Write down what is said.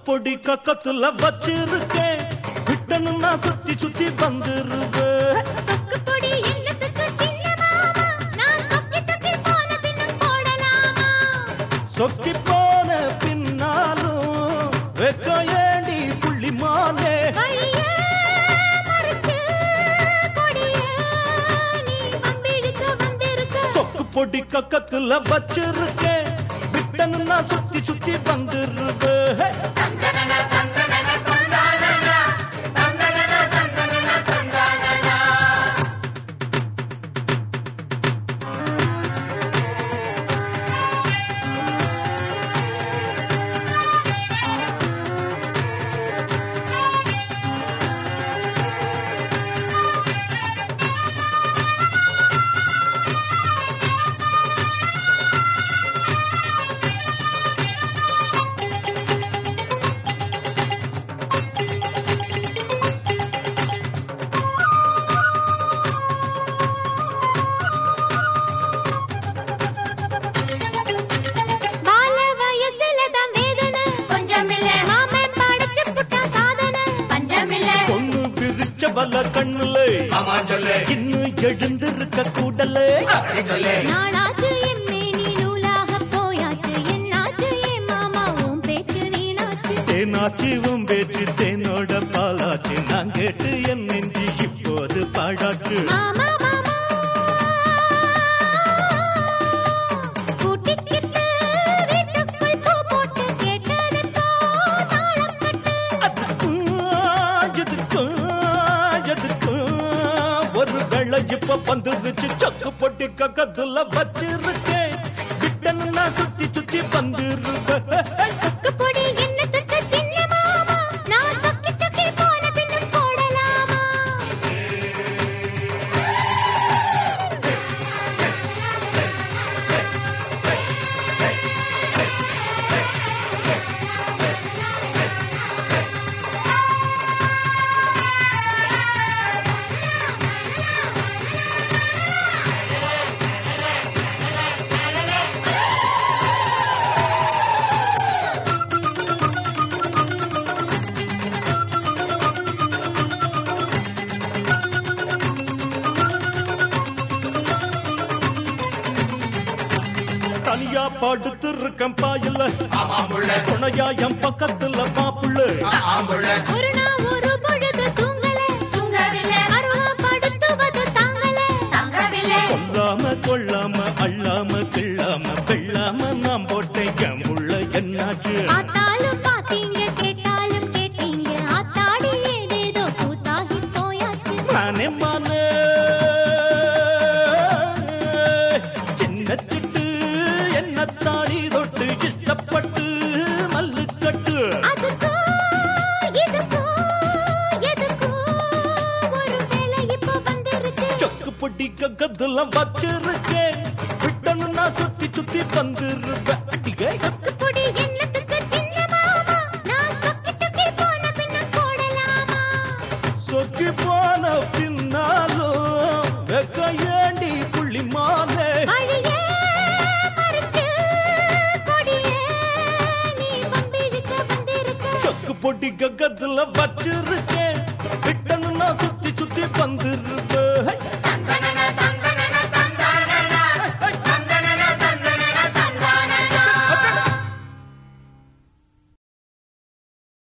பொடி கக்கத்துல வச்சிருக்கேன் விட்டனு நான் சுத்தி சுத்தி வந்துருவேன் சொக்கு பொடி என்னத்துக்கு சின்ன மாமா நான் சொக்கி சொக்கி போன பின்னும் போடலாமா சொக்கி போன பின்னாலும் வெக்க ஏண்டி புள்ளிமானே வழியே மறைச்சு கொடியே நீ வம்பிழுக்க வந்திருக்க சொக்கு பொடி கக்கத்துல வச்சிருக்கேன் விட்டனு நான் சுத்தி சுத்தி வந்துருவேன் பால வயசுல தான் வேதனை கொஞ்சம் இல்ல மாமன் படைச்சு புட்டா சாதனை பஞ்சம் இல்ல பொண்ணு விரிச்ச வல கண்ணுல ஆமா சொல்லு இன்னும் எழுந்திருக்க கூடலே அப்படி சொல்லு நாளாச்சு எம்மே நீ நூலாக போயாச்சு என்னாச்சு என் மாமா உன் பேச்சு நீனாச்சு தேனாச்சி உன் பேச்சு தேனோட பாலாச்சு நான் கேட்டு என் நெஞ்சு இப்போது பாடாச்சு மாமா மாமா கூட்டிக்கிட்டு வீட்டுக்குள் பூ போட்டு கேட்டதுக்கோ தாளம் கட்டு அதுக்கும் எதுக்கும் எதுக்கும் ஒரு வெள்ள இப்ப வந்துருச்சு சக்கு பொட்டி கக்கத்துல வச்சிருக்கேன் விட்டனு நான் சுத்தி சுத்தி வந்துருவேன் சொக்கு பொடி என்னத்துக்கு சின்ன மாமா நான் சொக்கி சொக்கி போன பின்னும் போடலாமா தனியா படுத்து இருக்கேன் பாயில ஆமா புள்ள துணையா என் பக்கத்துல மாப்புள்ள ஆமா புள்ள ஒரு நாள் ஒரு பொழுது தூங்கல தூங்கவில்லை அருவா படுத்துவது தாங்கல தாங்கவில்லை கொல்லாம கொள்ளாம அள்ளாம கிள்ளாம வெள்ளாம நான் போட்டேன் என் உள்ள என்னாச்சு பார்த்தாலும் பார்த்தீங்க கேட்டாலும் கேட்டீங்க ஆத்தாடி ஏதேதோ கூத்தாகி போயாச்சு மானே மானே சின்ன சிட்டு என்ன தாரி தொட்டு இஷ்டப்பட்டு மல்லு கட்டு அதுக்கோ இதுக்கோ எதுக்கோ ஒரு வேலை இப்போ வந்துருச்சு சொக்கு பொட்டி கக்கத்துல வச்சிருக்கேன் விட்டனு நான் சுத்தி சுத்தி வந்துருவேன் அடியே. சொக்கு பொடி என்னத்துக்கு சின்ன மாமா நான் சொக்கி சொக்கி போன பின்ன போடலாமா சொக்கி போன பின்னாலும் வெக்க ஏண்டி புள்ளிமானே வழியே மறைச்சு கொடியே நீ வம்பிழுக்க வந்திருக்க சொக்கு பொட்டி கக்கத்துல வச்சிருக்கேன் விட்டனு நான் சுத்தி சுத்தி வந்துருவேன்